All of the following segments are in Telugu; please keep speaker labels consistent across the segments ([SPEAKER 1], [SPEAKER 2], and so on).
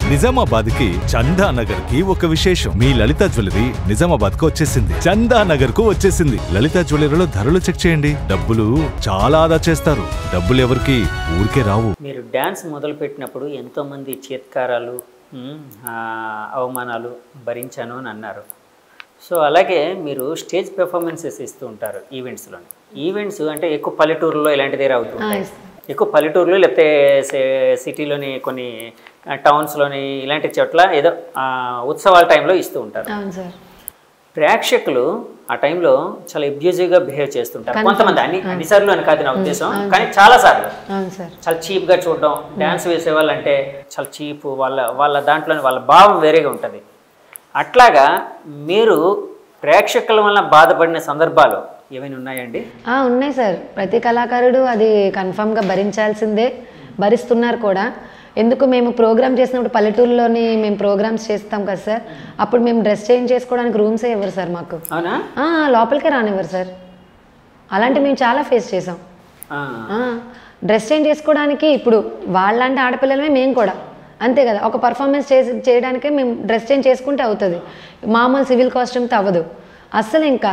[SPEAKER 1] నిజామాబాద్ కి చందా నగర్ కి ఒక విశేషం మీ లలిత జ్యువెలరీ నిజామాబాద్ కు వచ్చేసింది చందా నగర్ కు వచ్చేసింది లలిత జ్యువెలరీలో ధరలు చెక్ చేయండి డబ్బులు చాలా ఆదా చేస్తారు డబ్బులు ఎవరికి ఊరికే రావు
[SPEAKER 2] మీరు డ్యాన్స్ మొదలుపెట్టినప్పుడు ఎంతోమంది చేత్కారాలు ఉమ్, ఆ, అవమానాలు భరించాను అని అన్నారు సో అలాగే మీరు స్టేజ్ పెర్ఫార్మెన్సెస్ ఇస్తూ ఉంటారు ఈవెంట్స్లో ఈవెంట్స్ అంటే ఎక్కువ పల్లెటూరులో ఇలాంటిదే అవుతుంటాయి ఎక్కువ పల్లెటూరులో లేకపోతే సే- సిటీలోని కొన్ని ఆ, టౌన్స్లోని ఇలాంటి చోట్ల ఏదో ఆ, ఉత్సవాల టైంలో ఇస్తూ ఉంటారు
[SPEAKER 3] అవును సార్
[SPEAKER 2] ప్రేక్షకులు ఆ టైంలో చాలా ఎబ్యూజివ్గా బిహేవ్ చేస్తుంటారు కొంతమంది అన్ని అన్నిసార్లు అని కాదు నా ఉద్దేశం కానీ చాలా సార్లు
[SPEAKER 3] అవును సార్
[SPEAKER 2] చాలా చీప్గా చూడడం డ్యాన్స్ వేసే వాళ్ళంటే చాలా చీప్ వాళ్ళ వాళ్ళ దాంట్లో వాళ్ళ భావం వేరేగా ఉంటుంది అట్లాగా మీరు ప్రేక్షకుల వల్ల బాధపడిన సందర్భాలు ఏమైనా ఉన్నాయండి
[SPEAKER 3] ఆ, ఉన్నాయి సార్ ప్రతి కళాకారుడు అది కన్ఫామ్గా భరించాల్సిందే భరిస్తున్నారు కూడా ఎందుకు మేము ప్రోగ్రామ్ చేసినప్పుడు పల్లెటూరులోని మేము ప్రోగ్రామ్స్ చేస్తాం కదా సార్ అప్పుడు మేము డ్రెస్ చేంజ్ చేసుకోవడానికి రూమ్సే ఇవ్వరు సార్ మాకు
[SPEAKER 2] అవునా
[SPEAKER 3] ఆ, లోపలికే రానివ్వరు సార్ అలాంటి మేము చాలా ఫేస్ చేసాం
[SPEAKER 2] ఆ,
[SPEAKER 3] ఆ, డ్రెస్ చేంజ్ చేసుకోవడానికి ఇప్పుడు వాళ్ళంటే ఆడపిల్లలమే మేము కూడా అంతే కదా ఒక పర్ఫార్మెన్స్ చేసి చేయడానికే మేము డ్రెస్ చేంజ్ చేసుకుంటే అవుతుంది మామూలు సివిల్ కాస్ట్యూమ్తో అవ్వదు అస్సలు ఇంకా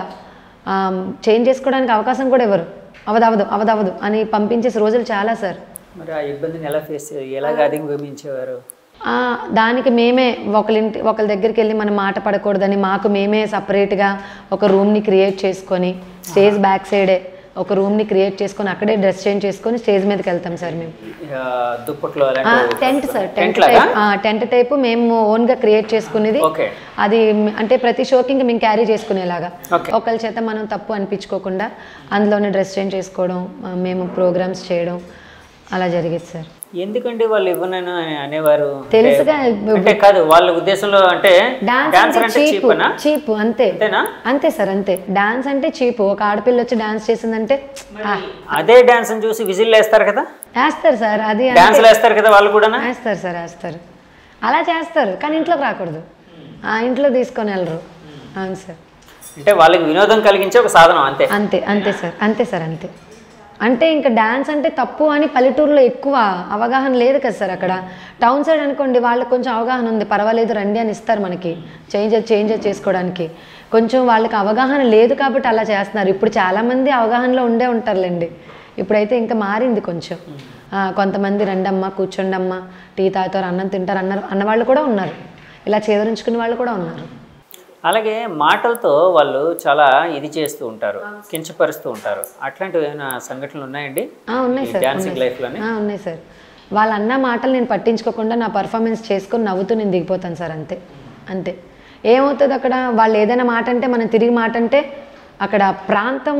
[SPEAKER 3] చేంజ్ చేసుకోవడానికి అవకాశం కూడా ఇవ్వరు అవదు అవదు అవదు అవదు అని పంపించేసి రోజులు చాలా సార్
[SPEAKER 2] మరి ఆ ఇబ్బందిని ఎలా ఫేస్ ఎలాగ అధిగమించేవారు
[SPEAKER 3] ఆ, దానికి మేమే ఒకరింటి ఒకరి దగ్గరికి వెళ్ళి మనం మాట పడకూడదని మాకు మేమే సపరేట్గా ఒక రూమ్ని క్రియేట్ చేసుకొని స్టేజ్ బ్యాక్ సైడే ఒక రూమ్ని క్రియేట్ చేసుకొని అక్కడే డ్రెస్ చేంజ్ చేసుకొని స్టేజ్ మీదకి వెళ్తాం సార్ మేము
[SPEAKER 2] ఆ, దుప్పట్లో అలాంటి
[SPEAKER 3] టెంట్ సార్ టెంట్
[SPEAKER 2] టెంట్ లాగా
[SPEAKER 3] టైప్ టెంట్ టైప్ మేము ఓన్గా క్రియేట్ చేసుకునేది
[SPEAKER 2] ఓకే
[SPEAKER 3] అది మ్- అంటే ప్రతి షోకి ఇంకా మేము క్యారీ చేసుకునేలాగా
[SPEAKER 2] Okay.
[SPEAKER 3] ఒకళ్ళ చేత మనం తప్పు అనిపించుకోకుండా అందులోనే డ్రెస్ చేంజ్ చేసుకోవడం ఆ, మేము ప్రోగ్రామ్స్ చేయడం అలా జరిగేది సార్
[SPEAKER 2] ఎందుకండి వాళ్ళు ఇవ్వనని అనేవారు
[SPEAKER 3] తెలుసుగా
[SPEAKER 2] అంటే కాదు వాళ్ళ ఉద్దేశంలో అంటే
[SPEAKER 3] డాన్స్
[SPEAKER 2] డాన్సర్
[SPEAKER 3] అంటే
[SPEAKER 2] అంటే
[SPEAKER 3] చీప్
[SPEAKER 2] చీప్ అనా
[SPEAKER 3] చీప్ అంతే
[SPEAKER 2] అంతేనా
[SPEAKER 3] అంతే సార్ అంతే డాన్స్ అంటే చీప్ ఒక ఆడపిల్ల వచ్చి డాన్స్ చేసిందంటే ఆ,
[SPEAKER 2] అదే డాన్స్ చూసి విజిల్ వేస్తారు కదా
[SPEAKER 3] వేస్తారు సార్ అది
[SPEAKER 2] డాన్స్ వేస్తారు కదా వాళ్ళు కూడా
[SPEAKER 3] వేస్తారు సార్ వేస్తారు అలా చేస్తారు కానీ ఇంట్లోకి రాకూడదు ఆ ఇంట్లో తీసుకొని వెళ్ళరు అవును సార్
[SPEAKER 2] అంటే వాళ్ళకి వినోదం కలిగించే ఒక సాధనం అంతే
[SPEAKER 3] అంతే అంతే సార్ అంతే సార్ అంతే అంటే ఇంకా డ్యాన్స్ అంటే తప్పు అని పల్లెటూరులో ఎక్కువ అవగాహన లేదు కదా సార్ అక్కడ టౌన్ సైడ్ అనుకోండి వాళ్ళకి కొంచెం అవగాహన ఉంది పర్వాలేదు రండి అని ఇస్తారు మనకి చేంజ్ చేంజ్ చేసుకోవడానికి కొంచెం వాళ్ళకి అవగాహన లేదు కాబట్టి అలా చేస్తున్నారు ఇప్పుడు చాలామంది అవగాహనలో ఉండే ఉంటారులేండి ఇప్పుడైతే ఇంకా మారింది కొంచెం ఆ, కొంతమంది రండమ్మా కూర్చోండమ్మా టీ తాగుతారు అన్నం తింటారు అన్నారు అన్నవాళ్ళు కూడా ఉన్నారు ఇలా చేదరించుకునే వాళ్ళు కూడా ఉన్నారు
[SPEAKER 2] అలాగే మాటలతో వాళ్ళు చాలా ఇది చేస్తూ ఉంటారు కించపరుస్తూ ఉంటారు అట్లాంటివి ఏమైనా సంఘటనలు ఉన్నాయండి
[SPEAKER 3] ఆ, ఉన్నాయి సార్
[SPEAKER 2] డాన్సింగ్ లైఫ్లోనే
[SPEAKER 3] ఆ, ఉన్నాయి సార్ వాళ్ళ అన్న మాటలు నేను పట్టించుకోకుండా నా పర్ఫార్మెన్స్ చేసుకొని నవ్వుతూ నేను దిగిపోతాను సార్ అంతే అంతే ఏమవుతుంది అక్కడ వాళ్ళు ఏదైనా మాట అంటే మనం తిరిగి మాట అంటే అక్కడ ప్రాంతం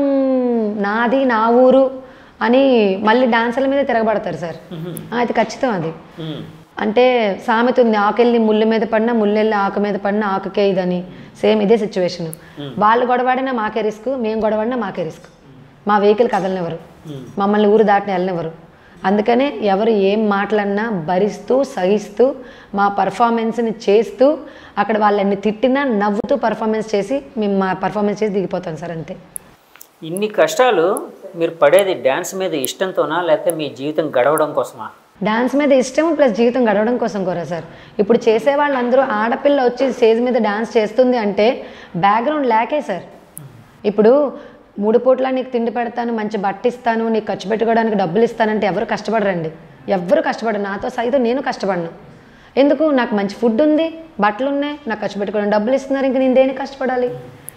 [SPEAKER 3] నాది నా ఊరు అని మళ్ళీ డాన్సర్ల మీద తిరగబడతారు సార్ ఆ, అది ఖచ్చితం అది
[SPEAKER 2] ఉమ్.
[SPEAKER 3] అంటే సామెత ఉంది ఆకెళ్ళి ముళ్ళు మీద పడినా ముళ్ళెళ్ళి ఆకు మీద పడినా ఆకుకే ఇదని సేమ్ ఇదే సిచ్యువేషన్ వాళ్ళు గొడవాడినా మాకే రిస్క్ మేము గొడవాడినా మాకే రిస్క్ మా వెహికల్ కదలనివ్వరు మమ్మల్ని ఊరు దాటిని వెళ్ళనివ్వరు అందుకనే ఎవరు ఏం మాటలన్నా భరిస్తూ సహిస్తూ మా పర్ఫార్మెన్స్ని చేస్తూ అక్కడ వాళ్ళని తిట్టినా నవ్వుతూ పర్ఫార్మెన్స్ చేసి మేము మా పర్ఫార్మెన్స్ చేసి దిగిపోతాం సార్ అంతే
[SPEAKER 2] ఇన్ని కష్టాలు మీరు పడేది డ్యాన్స్ మీద ఇష్టంతోనా లేకపోతే మీ జీవితం గడవడం కోసమా
[SPEAKER 3] డాన్స్ మీద ఇష్టం ప్లస్ జీవితం గడవడం కోసం కూడా సార్ ఇప్పుడు చేసే వాళ్ళందరూ ఆడపిల్ల వచ్చి స్టేజ్ మీద డాన్స్ చేస్తుంది అంటే బ్యాక్గ్రౌండ్ లేకే సార్ ఇప్పుడు మూడు పూట్ల నీకు తిండి పెడతాను మంచి బట్ట ఇస్తాను నీకు ఖర్చు పెట్టుకోవడానికి డబ్బులు ఇస్తానంటే ఎవరు కష్టపడరండి ఎవ్వరు కష్టపడరు నాతో సైతం నేను కష్టపడను ఎందుకు నాకు మంచి ఫుడ్ ఉంది బట్టలు ఉన్నాయి నాకు ఖర్చు పెట్టుకోవడానికి డబ్బులు ఇస్తున్నారు ఇంక నేను దేనికి కష్టపడాలి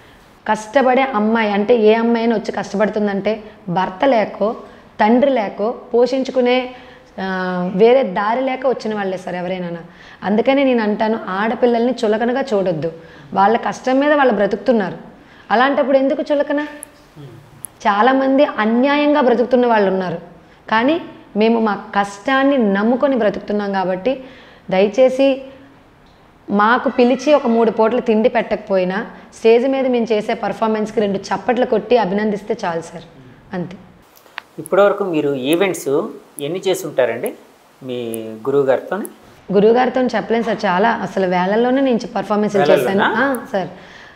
[SPEAKER 3] కష్టపడే అమ్మాయి అంటే ఏ అమ్మాయి అయినా వచ్చి కష్టపడుతుందంటే భర్త లేకో తండ్రి లేకో పోషించుకునే ఆ, వేరే దారి లేక వచ్చిన వాళ్ళే సార్ ఎవరైనా అందుకనే నేను అంటాను ఆడపిల్లల్ని చులకనగా చూడొద్దు వాళ్ళ కష్టం మీద వాళ్ళు బ్రతుకుతున్నారు అలాంటప్పుడు ఎందుకు చులకన చాలామంది అన్యాయంగా బ్రతుకుతున్న వాళ్ళు ఉన్నారు కానీ మేము మా కష్టాన్ని నమ్ముకొని బ్రతుకుతున్నాం కాబట్టి దయచేసి మాకు పిలిచి ఒక మూడు పూటలు తిండి పెట్టకపోయినా స్టేజ్ మీద మేము చేసే పర్ఫార్మెన్స్కి రెండు చప్పట్లు కొట్టి అభినందిస్తే చాలు సార్ అంతే
[SPEAKER 2] ఇప్పటివరకు మీరు ఈవెంట్స్ ఎన్ని చేసి ఉంటారండి మీ గురువు గారితో
[SPEAKER 3] గురువుగారితో చెప్పలేను సార్ చాలా అసలు వేళల్లోనే నేను పర్ఫార్మెన్స్ చేశాను ఆ, సార్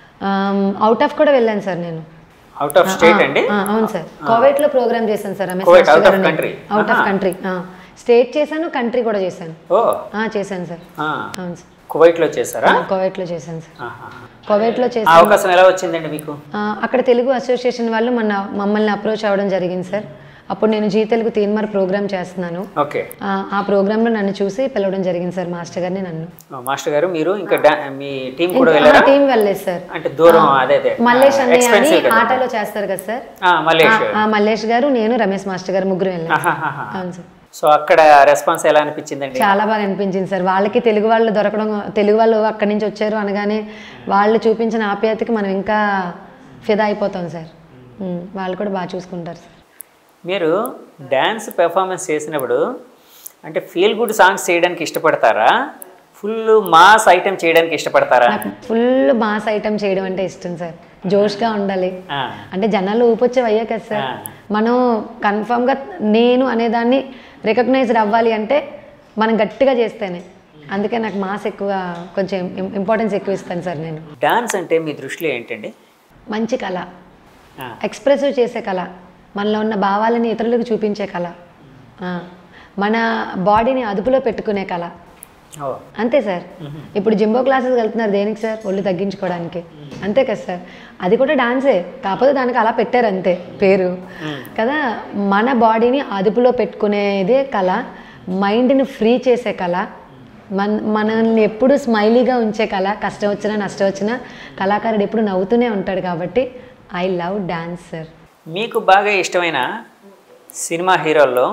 [SPEAKER 3] అవుట్ ఆఫ్ కూడా వెళ్ళాను సార్ నేను
[SPEAKER 2] అవుట్ ఆఫ్ స్టేట్ అండి
[SPEAKER 3] ఆ, అవును సార్ కోవైట్ లో ప్రోగ్రామ్ చేశాను sir Ramesh
[SPEAKER 2] Kuwait,
[SPEAKER 3] master
[SPEAKER 2] out of
[SPEAKER 3] గారు
[SPEAKER 2] country.
[SPEAKER 3] అవుట్ ఆఫ్
[SPEAKER 2] ఆహా.
[SPEAKER 3] కంట్రీ స్టేట్ చేశాను కంట్రీ కూడా చేశాను
[SPEAKER 2] ఓ
[SPEAKER 3] ఆ, చేశాను సార్
[SPEAKER 2] ఆ.
[SPEAKER 3] అవును సార్
[SPEAKER 2] కువైట్లో చేశారా
[SPEAKER 3] ఆ, కువైట్లో చేశాను సార్
[SPEAKER 2] ఆహా.
[SPEAKER 3] కువైట్లో
[SPEAKER 2] ఆ
[SPEAKER 3] చేశాను
[SPEAKER 2] అవకాశం ఎలా వచ్చిందండి మీకు
[SPEAKER 3] ఆ, అక్కడ తెలుగు అసోసియేషన్ వాళ్ళు మన మమ్మల్ని అప్రోచ్ అవ్వడం జరిగింది సార్ అప్పుడు నేను జీ తెలుగు తీన్మార్ ప్రోగ్రామ్ చేస్తున్నాను
[SPEAKER 2] ఓకే
[SPEAKER 3] ఆ, ఆ ప్రోగ్రాంలో నన్ను చూసి పిలవడం జరిగింది సార్ మాస్టర్ గారిని నన్ను
[SPEAKER 2] మాస్టర్ గారు మీరు ఇంకా డా- మీ టీం కూడా వెళ్ళారా
[SPEAKER 3] టీం వెళ్ళలేదు సార్
[SPEAKER 2] అంటే దూరం అదే అదే
[SPEAKER 3] మల్లేష్ అన్నయ్య అని
[SPEAKER 2] ఎక్స్పెన్సివ్ కదా
[SPEAKER 3] ఆటోలో చేస్తారు కదా సార్
[SPEAKER 2] ఆ, మల్లేష్
[SPEAKER 3] ఆ, మల్లేష్ గారు నేను రమేష్ మాస్టర్ గారు ముగ్గురు వెళ్ళాం
[SPEAKER 2] ఆహాహాహా.
[SPEAKER 3] అవును సార్
[SPEAKER 2] సో అక్కడ రెస్పాన్స్ ఎలా అనిపించిందండి
[SPEAKER 3] చాలా బాగా అనిపించింది సార్ వాళ్ళకి తెలుగు వాళ్ళు దొరకడం తెలుగు వాళ్ళు అక్కడి నుంచి వచ్చారు అనగానే వాళ్ళు చూపించిన ఆప్యాయతకి మనం ఇంకా ఫిదా అయిపోతాం సార్ ఉమ్, వాళ్ళు కూడా బాగా చూసుకుంటారు సార్
[SPEAKER 2] మీరు డ్యాన్స్ పెర్ఫార్మెన్స్ చేసినప్పుడు అంటే ఫీల్ గుడ్ సాంగ్స్ చేయడానికి ఇష్టపడతారా ఫుల్ మాస్ ఐటమ్ చేయడానికి ఇష్టపడతారా
[SPEAKER 3] నాకు ఫుల్ మాస్ ఐటమ్ చేయడం అంటే ఇష్టం సార్ జోష్గా ఉండాలి
[SPEAKER 2] ఆ,
[SPEAKER 3] అంటే జనాలు ఊపొచ్చేవి అయ్యా కదా సార్
[SPEAKER 2] ఆ.
[SPEAKER 3] మనం కన్ఫామ్గా నేను అనేదాన్ని రికగ్నైజ్డ్ అవ్వాలి అంటే మనం గట్టిగా చేస్తేనే అందుకే నాకు మాస్ ఎక్కువ కొంచెం ఇంపార్టెన్స్ ఎక్కువ ఇస్తాను సార్ నేను
[SPEAKER 2] డాన్స్ అంటే మీ దృష్టిలో ఏంటండి
[SPEAKER 3] మంచి కళ
[SPEAKER 2] ఆ,
[SPEAKER 3] ఎక్స్ప్రెసివ్ చేసే కళ మనలో ఉన్న భావాలని ఇతరులకు చూపించే కళ ఆ, మన బాడీని అదుపులో పెట్టుకునే కళ
[SPEAKER 2] ఓ
[SPEAKER 3] అంతే సార్ ఇప్పుడు జింబో క్లాసెస్ వెళ్తున్నారు దేనికి సార్ ఒళ్ళు తగ్గించుకోవడానికి అంతే కదా సార్ అది కూడా డాన్సే కాకపోతే దానికి అలా పెట్టారు అంతే పేరు కదా మన బాడీని అదుపులో పెట్టుకునేదే కళ మైండ్ని ఫ్రీ చేసే కళ మన మనల్ని ఎప్పుడు స్మైలీగా ఉంచే కళ కష్టం వచ్చినా నష్టం వచ్చినా కళాకారుడు ఎప్పుడు నవ్వుతూనే ఉంటాడు కాబట్టి ఐ లవ్ డాన్స్ సార్
[SPEAKER 2] మీకు బాగా ఇష్టమైన సినిమా హీరోల్లో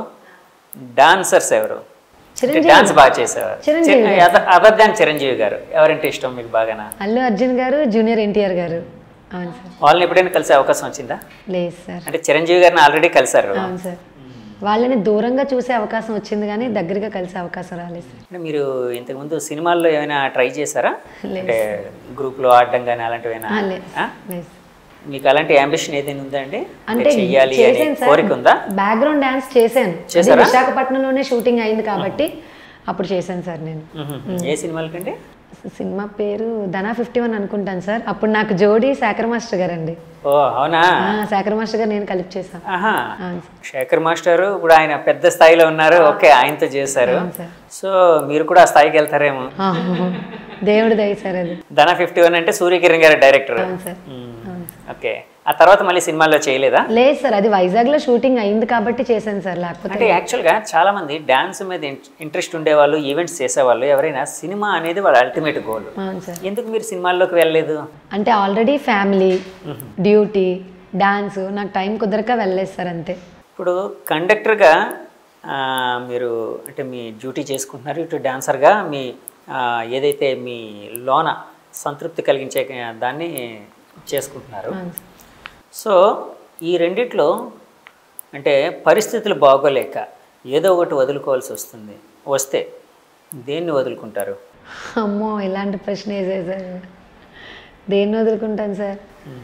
[SPEAKER 2] డాన్సర్స్ ఎవరు
[SPEAKER 3] చిరంజీవి.
[SPEAKER 2] డాన్స్ బాగా చేసేవారు
[SPEAKER 3] చిరంజీవి
[SPEAKER 2] అదర్ దాన్ చిరంజీవి గారు ఎవరంటే ఇష్టం మీకు బాగానా
[SPEAKER 3] అల్లు అర్జున్ గారు జూనియర్ ఎన్టీఆర్ గారు అవును సార్
[SPEAKER 2] వాళ్ళని ఎప్పుడైనా కలిసే అవకాశం వచ్చిందా
[SPEAKER 3] లేదు సార్
[SPEAKER 2] అంటే చిరంజీవి గారిని ఆల్రెడీ కలిసారు
[SPEAKER 3] అవును సార్ వాళ్ళని దూరంగా చూసే అవకాశం వచ్చింది కానీ దగ్గరగా కలిసే అవకాశం రాలేదు సార్
[SPEAKER 2] అంటే మీరు ఇంతకుముందు సినిమాల్లో ఏమైనా ట్రై చేశారా
[SPEAKER 3] లేదు.
[SPEAKER 2] అంటే గ్రూప్లో ఆడడం కానీ అలాంటివి ఏమైనా?
[SPEAKER 3] ఆ, లేదు
[SPEAKER 2] ఆ?
[SPEAKER 3] లేదు సార్.
[SPEAKER 2] మీకు అలాంటి అంబిషన్ ఏదైనా ఉందా అండి
[SPEAKER 3] అంటే
[SPEAKER 2] చెయ్యాలి అని
[SPEAKER 3] చేశాను సార్
[SPEAKER 2] కోరిక ఉందా
[SPEAKER 3] బ్యాక్గ్రౌండ్ డాన్స్ చేశాను అది
[SPEAKER 2] చేశారా?
[SPEAKER 3] విశాఖపట్నంలోనే షూటింగ్ అయింది కాబట్టి అప్పుడు చేశాను సార్ నేను
[SPEAKER 2] మ్మ్. ఏ సినిమాలకండి
[SPEAKER 3] సినిమా పేరు ధనా ఫిఫ్టీ వన్ అనుకుంటాను సార్ అప్పుడు నాకు జోడీ శేఖర్ మాస్టర్ గారు అండి
[SPEAKER 2] ఓ అవునా
[SPEAKER 3] ఆ, శేఖర్ మాస్టర్ గారు నేను కలిపి చేశాను
[SPEAKER 2] ఆహా
[SPEAKER 3] అవును సార్
[SPEAKER 2] శేఖర్ మాస్టర్ ఇప్పుడు ఆయన పెద్ద స్థాయిలో ఉన్నారు ఓకే ఆయనతో చేశారు
[SPEAKER 3] అవును సార్
[SPEAKER 2] సో మీరు కూడా ఆ స్థాయికి వెళ్తారేమో
[SPEAKER 3] ఆ, దేవుడి దయ సార్ అది
[SPEAKER 2] ధన ఫిఫ్టీ వన్ అంటే సూర్యకిరణ్ గారి డైరెక్టర్
[SPEAKER 3] అవును సార్ అవును సార్.
[SPEAKER 2] ఓకే ఆ తర్వాత మళ్ళీ సినిమాల్లో చేయలేదా
[SPEAKER 3] లేదు సార్ అది వైజాగ్లో షూటింగ్ అయింది కాబట్టి చేశాను సార్ లేకపోతే
[SPEAKER 2] అంటే యాక్చువల్గా చాలా మంది డాన్స్ మీద ఇంట్రెస్ట్ ఉండేవాళ్ళు ఈవెంట్స్ చేసేవాళ్ళు ఎవరైనా సినిమా అనేది వాళ్ళ అల్టిమేట్ గోల్
[SPEAKER 3] అవును సార్
[SPEAKER 2] ఎందుకు మీరు సినిమాల్లోకి వెళ్ళలేదు
[SPEAKER 3] అంటే ఆల్రెడీ ఫ్యామిలీ డ్యూటీ డాన్స్ నాకు టైం కుదరక వెళ్ళలేదు సార్ అంతే
[SPEAKER 2] ఇప్పుడు కండక్టర్గా మీరు అంటే మీ డ్యూటీ చేసుకుంటున్నారు ఇటు డాన్సర్గా మీ ఆ, ఏదైతే మీ లోన సంతృప్తి కలిగించే దాన్ని చేసుకుంటున్నారు
[SPEAKER 3] అవును సార్.
[SPEAKER 2] సో ఈ రెండిట్లో అంటే పరిస్థితులు బాగోలేక ఏదో ఒకటి వదులుకోవాల్సి వస్తుంది వస్తే దేన్ని వదులుకుంటారు
[SPEAKER 3] అమ్మో ఇలాంటి ప్రశ్న వేసేసారు దేన్ని వదులుకుంటాను సార్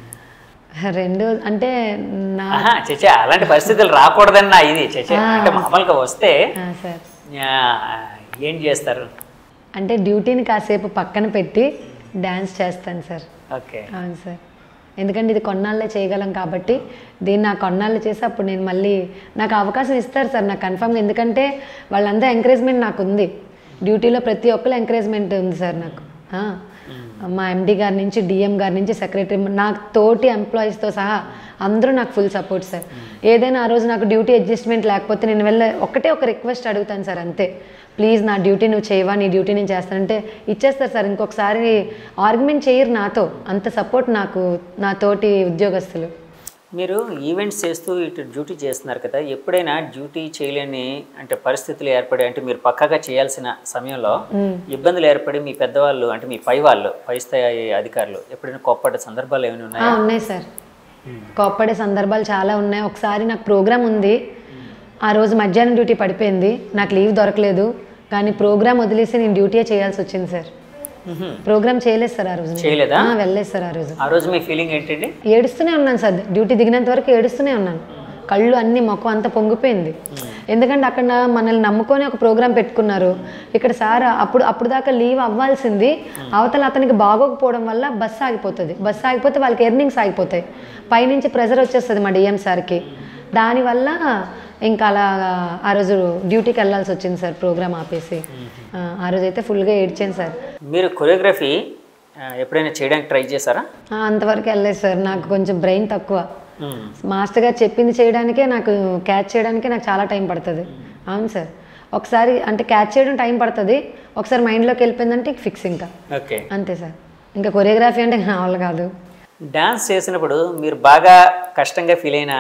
[SPEAKER 3] రెండు అంటే నా
[SPEAKER 2] ఆహా, చచ్చా అలాంటి పరిస్థితులు రాకూడదని నా ఇది చచ్చా అంటే మామూలుగా వస్తే
[SPEAKER 3] ఆ, సార్
[SPEAKER 2] ఆ, ఏం చేస్తారు
[SPEAKER 3] అంటే డ్యూటీని కాసేపు పక్కన పెట్టి డ్యాన్స్ చేస్తాను సార్
[SPEAKER 2] ఓకే
[SPEAKER 3] అవును సార్ ఎందుకంటే ఇది కొన్నాళ్ళే చేయగలం కాబట్టి దీన్ని నా కొన్నాళ్ళు చేసి అప్పుడు నేను మళ్ళీ నాకు అవకాశం ఇస్తారు సార్ నాకు కన్ఫర్మ్గా ఎందుకంటే వాళ్ళంతా ఎంకరేజ్మెంట్ నాకు ఉంది డ్యూటీలో ప్రతి ఒక్కరు ఎంకరేజ్మెంట్ ఉంది సార్ నాకు ఆ. మా ఎండి గారి నుంచి డిఎం గారి నుంచి సెక్రటరీ నాకు తోటి ఎంప్లాయీస్తో సహా అందరూ నాకు ఫుల్ సపోర్ట్ సార్ ఏదైనా ఆ రోజు నాకు డ్యూటీ అడ్జస్ట్మెంట్ లేకపోతే నేను వెళ్ళ ఒకటే ఒక రిక్వెస్ట్ అడుగుతాను సార్ అంతే ప్లీజ్ నా డ్యూటీ నువ్వు చేయవా నీ డ్యూటీ నేను చేస్తానంటే ఇచ్చేస్తారు సార్ ఇంకొకసారి ఆర్గ్యుమెంట్ చేయరు నాతో అంత సపోర్ట్ నాకు నా తోటి ఉద్యోగస్తులు
[SPEAKER 2] మీరు ఈవెంట్స్ చేస్తూ ఇటు డ్యూటీ చేస్తున్నారు కదా ఎప్పుడైనా డ్యూటీ చేయలేని అంటే పరిస్థితులు ఏర్పడి అంటే మీరు పక్కాగా చేయాల్సిన సమయంలో ఇబ్బందులు ఏర్పడి మీ పెద్దవాళ్ళు అంటే మీ పై వాళ్ళు పై స్థాయి అధికారులు ఎప్పుడైనా కోప్పడ్డ సందర్భాలు ఏమైనా
[SPEAKER 3] ఆ,
[SPEAKER 2] ఉన్నాయా
[SPEAKER 3] ఉన్నాయి సార్ కోప్పడే సందర్భాలు చాలా ఉన్నాయి ఒకసారి నాకు ప్రోగ్రామ్ ఉంది ఆ రోజు మధ్యాహ్నం డ్యూటీ పడిపోయింది నాకు లీవ్ దొరకలేదు కానీ ప్రోగ్రామ్ వదిలేసి నేను డ్యూటీయే చేయాల్సి వచ్చింది సార్
[SPEAKER 2] మ్హూ.
[SPEAKER 3] ప్రోగ్రామ్ చేయలేదు సార్ ఆ రోజు నేను.
[SPEAKER 2] చేయలేదా
[SPEAKER 3] ఆ, వెళ్ళలేదు సార్ ఆ రోజు
[SPEAKER 2] ఆ రోజు మీ ఫీలింగ్ ఏంటండి
[SPEAKER 3] ఏడుస్తూనే ఉన్నాను సార్ డ్యూటీ దిగినంత వరకు ఏడుస్తూనే ఉన్నాను కళ్ళు అన్ని మొఖం అంతా పొంగిపోయింది ఎందుకంటే అక్కడ మనల్ని నమ్ముకొని ఒక ప్రోగ్రామ్ పెట్టుకున్నారు ఇక్కడ సార్ అప్పుడు అప్పుడు దాకా లీవ్ అవ్వాల్సింది అవతల అతనికి బాగోకపోవడం వల్ల బస్సు ఆగిపోతుంది బస్సు ఆగిపోతే వాళ్ళకి ఎర్నింగ్స్ ఆగిపోతాయి పైనుంచి ప్రెజర్ వచ్చేస్తుంది మా డిఎం సార్కి దానివల్ల ఇంకా అలా ఆ రోజు డ్యూటీకి వెళ్ళాల్సి వచ్చింది సార్ ప్రోగ్రామ్ ఆపేసి ఆ, ఆ రోజు అయితే ఫుల్గా ఏడ్చాను సార్
[SPEAKER 2] మీరు కొరియోగ్రఫీ ఎప్పుడైనా చేయడానికి ట్రై చేశారా
[SPEAKER 3] ఆ, అంతవరకు వెళ్ళలేదు సార్ నాకు కొంచెం బ్రెయిన్ తక్కువ మాస్టర్ గారు చెప్పింది చేయడానికే నాకు క్యాచ్ చేయడానికే నాకు చాలా టైం పడుతుంది అవును సార్ ఒకసారి అంటే క్యాచ్ చేయడం టైం పడుతుంది ఒకసారి మైండ్లోకి వెళ్ళిపోయిందంటే ఫిక్స్ ఇంకా
[SPEAKER 2] ఓకే
[SPEAKER 3] అంతే సార్ ఇంకా కొరియోగ్రఫీ అంటే నా వల్ల కాదు
[SPEAKER 2] డాన్స్ చేసినప్పుడు మీరు బాగా కష్టంగా ఫీల్ అయిన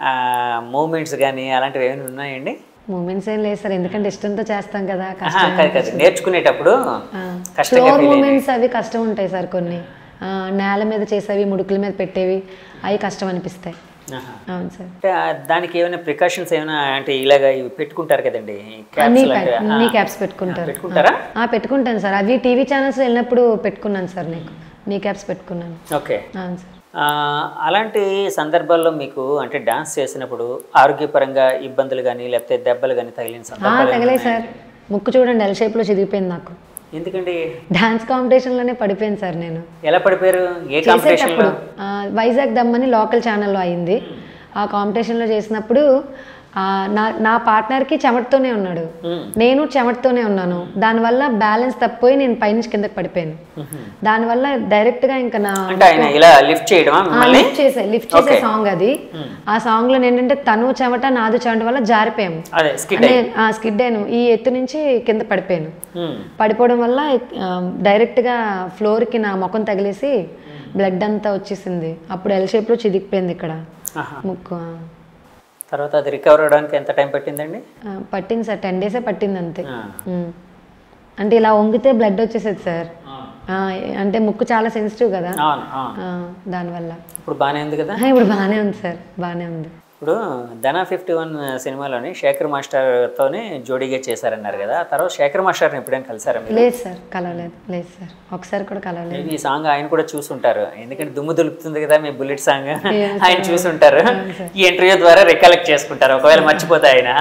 [SPEAKER 2] మూమెంట్స్ కానీ అలాంటివి ఏమైనా ఉన్నాయండి
[SPEAKER 3] మూమెంట్స్ ఏం లేదు సార్ ఎందుకంటే ఇష్టంతో చేస్తాం కదా
[SPEAKER 2] ఆహా,
[SPEAKER 3] కష్టం
[SPEAKER 2] కాదు కాదు నేర్చుకునేటప్పుడు కష్టంగా
[SPEAKER 3] ఫ్లోర్
[SPEAKER 2] ఫీల్ అయినాయి
[SPEAKER 3] మూమెంట్స్ అవి కష్టం ఉంటాయి సార్ కొన్ని ఆ, నేల మీద చేసేవి ముడుకుల మీద పెట్టేవి అవి కష్టం అనిపిస్తాయి
[SPEAKER 2] ఆహా.
[SPEAKER 3] అవును సార్
[SPEAKER 2] అంటే ఆ, దానికి ఏమైనా ప్రికాషన్స్ ఏమైనా అంటే ఇలాగ ఇవి పెట్టుకుంటారు కదండి క్యాప్స్
[SPEAKER 3] అన్ని
[SPEAKER 2] లాంటివి. ఆ,
[SPEAKER 3] నీ క్యాప్స్ పెట్టుకుంటారు
[SPEAKER 2] పెట్టుకుంటారా
[SPEAKER 3] ఆ, పెట్టుకుంటాను సార్ అవి టీవీ ఛానల్స్ వెళ్ళినప్పుడు పెట్టుకున్నాను సార్ నీకు నీ క్యాప్స్ పెట్టుకున్నాను
[SPEAKER 2] ఓకే
[SPEAKER 3] అవును సార్
[SPEAKER 2] ఆ, అలాంటి సందర్భాల్లో మీకు అంటే డాన్స్ చేసినప్పుడు ఆరోగ్యపరంగా ఇబ్బందులు కానీ లేకపోతే దెబ్బలు కానీ తగిలిన
[SPEAKER 3] ఆ,
[SPEAKER 2] సందర్భాలు
[SPEAKER 3] తగలే సార్ ముక్కు చూడండి ఎల్ షేప్లో చిరిగిపోయింది నాకు
[SPEAKER 2] ఎందుకండి
[SPEAKER 3] డాన్స్ కాంపిటీషన్లోనే పడిపోయాను సార్ నేను
[SPEAKER 2] ఎలా పడిపోయారు ఏ కాంపిటీషన్లో
[SPEAKER 3] చేసేటప్పుడు ఆ, వైజాగ్ దమ్మని లోకల్ ఛానల్లో అయింది ఆ కాంపిటీషన్లో చేసినప్పుడు ఆ, నా నా పార్ట్నర్కి చెమటతోనే ఉన్నాడు నేను చెమటతోనే ఉన్నాను దానివల్ల బ్యాలెన్స్ తప్పిపోయి నేను పైనుంచి కిందకి పడిపోయాను దానివల్ల డైరెక్ట్గా ఇంకా నా
[SPEAKER 2] అంటే ఆయన ఇలా లిఫ్ట్ చేయడమా మిమ్మల్ని
[SPEAKER 3] లిఫ్ట్ చేసే లిఫ్ట్ చేసే సాంగ్ అది ఆ సాంగ్ లో ఏంటంటే తను చెమట నాదు చెమట వల్ల జారిపోయాము
[SPEAKER 2] అదే స్కిట్
[SPEAKER 3] అంటే ఆ స్కిడ్ అయ్యాను ఈ ఎత్తు నుంచి కింద పడిపోయాను పడిపోవడం వల్ల ఆ, డైరెక్ట్గా ఫ్లోర్కి నా ముఖం తగిలేసి బ్లడ్ అంతా వచ్చేసింది అప్పుడు ఎల్ షేప్లో చిదికిపోయింది ఇక్కడ ముక్కు ఆ.
[SPEAKER 2] తర్వాత అది రికవర్ అవడానికి ఎంత టైం పట్టిందండి
[SPEAKER 3] ఆ, పట్టింది సార్ టెన్ డేసే పట్టింది అంతే
[SPEAKER 2] ఆ.
[SPEAKER 3] ఉమ్. అంటే ఇలా వంగితే బ్లడ్ వచ్చేసేది సార్ ఆ, అంటే ముక్కు చాలా సెన్సిటివ్ కదా
[SPEAKER 2] అవును అవును
[SPEAKER 3] ఆ, దానివల్ల
[SPEAKER 2] ఇప్పుడు బాగానే ఉంది కదా
[SPEAKER 3] ఆ, ఇప్పుడు బాగానే ఉంది సార్ బాగానే ఉంది
[SPEAKER 2] ఇప్పుడు ధనా ఫిఫ్టీ వన్ సినిమాలోని శేఖర్ మాస్టర్తోనే జోడీగా చేశారన్నారు కదా ఆ తర్వాత శేఖర్ మాస్టర్ని ఎప్పుడైనా కలిసారా మీరు
[SPEAKER 3] లేదు సార్ కలవలేదు లేదు సార్ ఒకసారి కూడా కలవలేదు
[SPEAKER 2] మేబీ ఈ సాంగ్ ఆయన కూడా చూసుంటారు ఎందుకంటే దుమ్ము దులుపుతుంది కదా మీ బుల్లెట్ సాంగ్ ఆయన చూసుంటారు ఈ ఇంటర్వ్యూ ద్వారా రికలెక్ట్ చేసుకుంటారు ఒకవేళ మర్చిపోతే ఆయన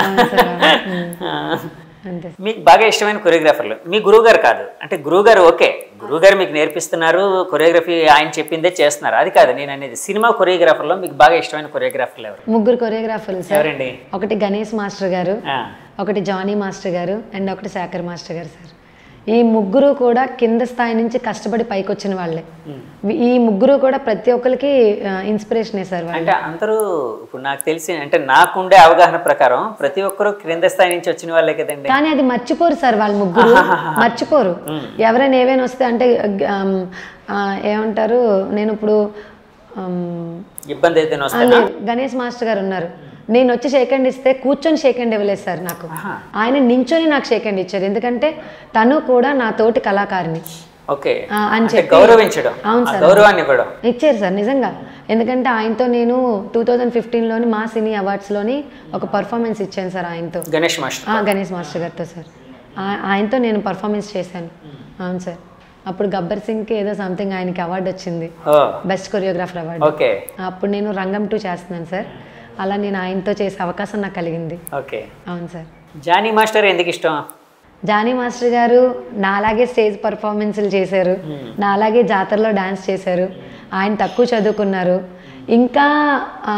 [SPEAKER 3] అంతే
[SPEAKER 2] మీకు బాగా ఇష్టమైన కొరియోగ్రాఫర్లు మీ గురువు గారు కాదు అంటే గురువు గారు ఓకే గురువు గారు మీకు నేర్పిస్తున్నారు కొరియోగ్రఫీ ఆయన చెప్పిందే చేస్తున్నారు అది కాదు నేను అనేది సినిమా కొరియోగ్రాఫర్లో మీకు బాగా ఇష్టమైన కొరియోగ్రాఫర్లు ఎవరు
[SPEAKER 3] ముగ్గురు కొరియోగ్రాఫర్లు సార్
[SPEAKER 2] ఎవరండి
[SPEAKER 3] ఒకటి గణేష్ మాస్టర్ గారు
[SPEAKER 2] ఆ,
[SPEAKER 3] ఒకటి జానీ మాస్టర్ గారు అండ్ ఒకటి శాఖర్ మాస్టర్ గారు సార్ ఈ ముగ్గురు కూడా కింద స్థాయి నుంచి కష్టపడి పైకి వచ్చిన వాళ్ళే ఈ ముగ్గురు కూడా ప్రతి ఒక్కరికి ఇన్స్పిరేషనే సార్ వాళ్ళు
[SPEAKER 2] అంటే అందరూ ఇప్పుడు నాకు తెలిసి అంటే నాకుండే అవగాహన ప్రకారం ప్రతి ఒక్కరు క్రింద స్థాయి నుంచి వచ్చిన వాళ్ళే కదండి
[SPEAKER 3] కానీ అది మర్చిపోరు సార్ వాళ్ళ ముగ్గురు మర్చిపోరు ఎవరైనా ఏవైనా వస్తే అంటే ఆమ్, ఆ, ఏమంటారు నేను ఇప్పుడు ఆమ్,
[SPEAKER 2] ఇబ్బంది ఏదైనా
[SPEAKER 3] ఆ,
[SPEAKER 2] వస్తే
[SPEAKER 3] లేదు గణేష్ మాస్టర్ గారు ఉన్నారు నేను వచ్చి షేక్ హ్యాండ్ ఇస్తే కూర్చొని షేక్ హ్యాండ్ ఇవ్వలేదు సార్ నాకు ఆయన నించొని నాకు షేక్ హ్యాండ్ ఇచ్చారు ఎందుకంటే తను కూడా నా తోటి కళాకారిణి
[SPEAKER 2] ఓకే
[SPEAKER 3] ఆ, అని
[SPEAKER 2] అంటే
[SPEAKER 3] చెప్పి
[SPEAKER 2] గౌరవించడం
[SPEAKER 3] అవును
[SPEAKER 2] ఆ
[SPEAKER 3] సార్.
[SPEAKER 2] గౌరవాన్ని ఇవ్వడం
[SPEAKER 3] ఇచ్చారు సార్ నిజంగా ఎందుకంటే ఆయనతో నేను టూ థౌజండ్ ఫిఫ్టీన్లోని మా సినీ అవార్డ్స్లోని ఒక పర్ఫార్మెన్స్ ఇచ్చాను సార్ ఆయనతో
[SPEAKER 2] గణేష్ మాస్టర్
[SPEAKER 3] ఆ, గణేష్ మాస్టర్ గారితో సార్ ఆ- ఆయనతో నేను పర్ఫార్మెన్స్ చేశాను అవును సార్ అప్పుడు గబ్బర్ సింగ్కి ఏదో సంథింగ్ ఆయనకి అవార్డు వచ్చింది
[SPEAKER 2] ఓ
[SPEAKER 3] బెస్ట్ కొరియోగ్రాఫర్ అవార్డు
[SPEAKER 2] ఓకే
[SPEAKER 3] అప్పుడు నేను రంగం టూ చేస్తున్నాను సార్ అలా నేను ఆయనతో చేసే అవకాశం నాకు కలిగింది
[SPEAKER 2] ఓకే
[SPEAKER 3] అవును సార్
[SPEAKER 2] జానీ మాస్టర్ ఎందుకు ఇష్టం
[SPEAKER 3] జానీ మాస్టర్ గారు నాలాగే స్టేజ్ పర్ఫార్మెన్స్లు చేశారు నాలాగే జాతరలో డాన్స్ చేశారు ఆయన తక్కువ చదువుకున్నారు ఇంకా ఆ,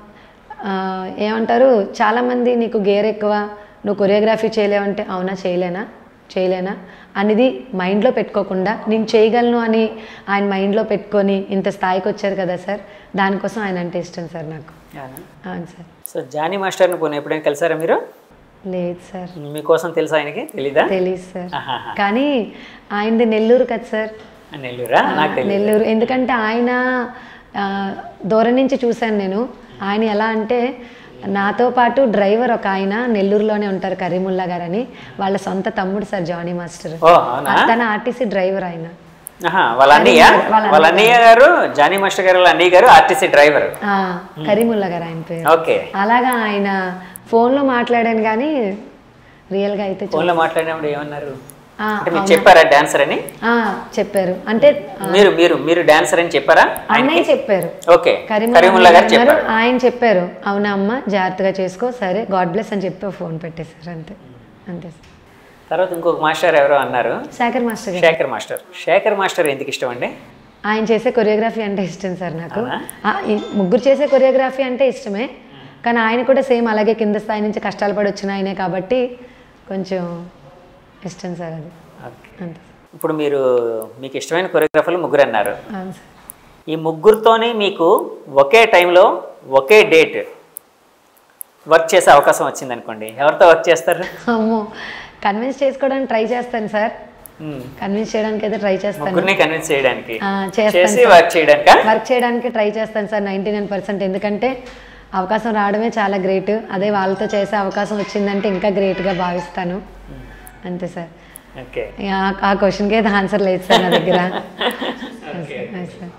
[SPEAKER 3] ఆ, ఏమంటారు చాలామంది నీకు గేర్ ఎక్కువ నువ్వు కొరియోగ్రఫీ చేయలేవంటే అవునా చేయలేనా చేయలేనా అనేది మైండ్లో పెట్టుకోకుండా నేను చేయగలను అని ఆయన మైండ్లో పెట్టుకొని ఇంత స్థాయికి వచ్చారు కదా సార్ దానికోసం ఆయన అంటే ఇష్టం సార్ నాకు అవును సార్
[SPEAKER 2] సో జానీ మాస్టర్ని పోనీ ఎప్పుడైనా కలిసారా మీరు
[SPEAKER 3] లేదు సార్
[SPEAKER 2] మీకోసం తెలుసా ఆయనకి తెలీదా
[SPEAKER 3] తెలీదు సార్
[SPEAKER 2] ఆహాహా.
[SPEAKER 3] కానీ ఆయనది నెల్లూరు కదా సార్
[SPEAKER 2] నెల్లూరా నాకు తెలియదు
[SPEAKER 3] నెల్లూరు ఎందుకంటే ఆయన ఆ, దూరం నుంచి చూశాను నేను ఆయన ఎలా అంటే నాతో పాటు డ్రైవర్ ఒక ఆయన నెల్లూరులోనే ఉంటారు కరీముల్లా గారు అని వాళ్ళ సొంత తమ్ముడు సార్ జానీ మాస్టర్
[SPEAKER 2] ఓ అవునా
[SPEAKER 3] తన ఆర్టీసీ డ్రైవర్ ఆయన
[SPEAKER 2] ఆహా, వాళ్ళ అన్నయ్య వాళ్ళ అన్నయ్య గారు జానీ మాస్టర్ గారు వాళ్ళ అన్నయ్య గారు ఆర్టీసీ డ్రైవర్
[SPEAKER 3] ఆ, కరీముల్లా గారు ఆయన పేరు
[SPEAKER 2] ఓకే
[SPEAKER 3] అలాగా ఆయన ఫోన్లో మాట్లాడాను కానీ రియల్గా అయితే చూ-
[SPEAKER 2] ఫోన్లో మాట్లాడినప్పుడు ఏమన్నారు
[SPEAKER 3] ఆ,
[SPEAKER 2] అంటే మీకు చెప్పారా డాన్సర్ అని
[SPEAKER 3] ఆ, చెప్పారు అంటే
[SPEAKER 2] మీరు మీరు మీరు డాన్సర్ అని చెప్పారా
[SPEAKER 3] అన్నయ్య చెప్పారు
[SPEAKER 2] ఓకే
[SPEAKER 3] కరీముల్లా
[SPEAKER 2] కరీముల్లా గారు
[SPEAKER 3] గారు
[SPEAKER 2] చెప్పారు
[SPEAKER 3] ఆయన చెప్పారు అవునా అమ్మ జాగ్రత్తగా చేసుకో సరే గాడ్ బ్లెస్ అని చెప్పి ఫోన్ పెట్టేశారు అంతే అంతే సార్.
[SPEAKER 2] తర్వాత ఇంకొక మాస్టర్ ఎవరో అన్నారు
[SPEAKER 3] శేఖర్ మాస్టర్ గారు
[SPEAKER 2] శేఖర్ మాస్టర్ శేఖర్ మాస్టర్ ఎందుకు ఇష్టం అండి
[SPEAKER 3] ఆయన చేసే కొరియోగ్రఫీ అంటే ఇష్టం సార్ నాకు ఆ, ఈ ముగ్గురు చేసే కొరియోగ్రఫీ అంటే ఇష్టమే కానీ ఆయన కూడా సేమ్ అలాగే కింద స్థాయి నుంచి కష్టాలు పడి వచ్చిన ఆయనే కాబట్టి కొంచెం ఇష్టం సార్ అది
[SPEAKER 2] ఓకే
[SPEAKER 3] అంతే
[SPEAKER 2] ఇప్పుడు మీరు మీకు ఇష్టమైన కొరియోగ్రాఫర్లు ముగ్గురు అన్నారు
[SPEAKER 3] అవును సార్
[SPEAKER 2] ఈ ముగ్గురితోని మీకు ఒకే టైంలో ఒకే డేట్ వర్క్ చేసే అవకాశం వచ్చింది అనుకోండి ఎవరితో వర్క్ చేస్తారు
[SPEAKER 3] అమ్మో కన్విన్స్ చేసుకోవడానికి ట్రై చేస్తాను సార్
[SPEAKER 2] మ్మ్.
[SPEAKER 3] కన్విన్స్ చేయడానికి అయితే ట్రై చేస్తాను
[SPEAKER 2] ముగ్గురిని కన్విన్స్ చేయడానికి
[SPEAKER 3] ఆ, చేస్తాను
[SPEAKER 2] చేసి
[SPEAKER 3] సార్.
[SPEAKER 2] వర్క్ చేయడానికా
[SPEAKER 3] వర్క్ చేయడానికి ట్రై చేస్తాను సార్ నైంటీ నైన్ పర్సెంట్ ఎందుకంటే అవకాశం రావడమే చాలా గ్రేట్ అదే వాళ్ళతో చేసే అవకాశం వచ్చిందంటే ఇంకా గ్రేట్గా భావిస్తాను అంతే సార్
[SPEAKER 2] ఓకే
[SPEAKER 3] ఆ- ఆ క్వశ్చన్కి అయితే ఆన్సర్ లేదు సార్ నా దగ్గర
[SPEAKER 2] ఓకే
[SPEAKER 3] Yes, sir.